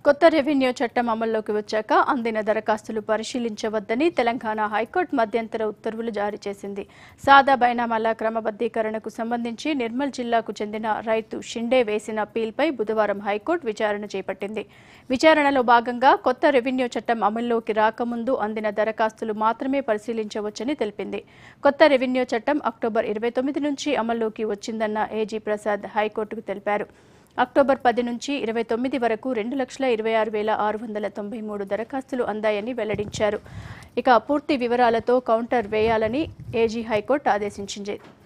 కొత్త రెవెన్యూ చట్టం అమల్లోకి వచ్చాక అందిన దరఖాస్తులు పరిశీలించవద్దని తెలంగాణ హైకోర్టు మధ్యంతర ఉత్తర్వులు జారీ చేసింది సాదా బైనామాల క్రమబద్ధీకరణకు సంబంధించి నిర్మల్ జిల్లాకు చెందిన రైతు షిండే వేసిన అప్పీల్పై బుధవారం హైకోర్టు విచారణ చేపట్టింది విచారణలో భాగంగా కొత్త రెవెన్యూ చట్టం అమల్లోకి రాకముందు అందిన దరఖాస్తులు మాత్రమే పరిశీలించవచ్చని తెలిపింది కొత్త రెవెన్యూ చట్టం అక్టోబర్ ఇరవై తొమ్మిది నుంచి అమల్లోకి వచ్చిందన్న ఏజీ ప్రసాద్ హైకోర్టుకు తెలిపారు అక్టోబర్ పది నుంచి ఇరవై తొమ్మిది వరకు రెండు లక్షల ఇరవై ఆరు వేల ఆరు వందల తొంభై మూడు దరఖాస్తులు అందాయని వెల్లడించారు ఇక పూర్తి వివరాలతో కౌంటర్ వేయాలని ఏజీ హైకోర్టు ఆదేశించింది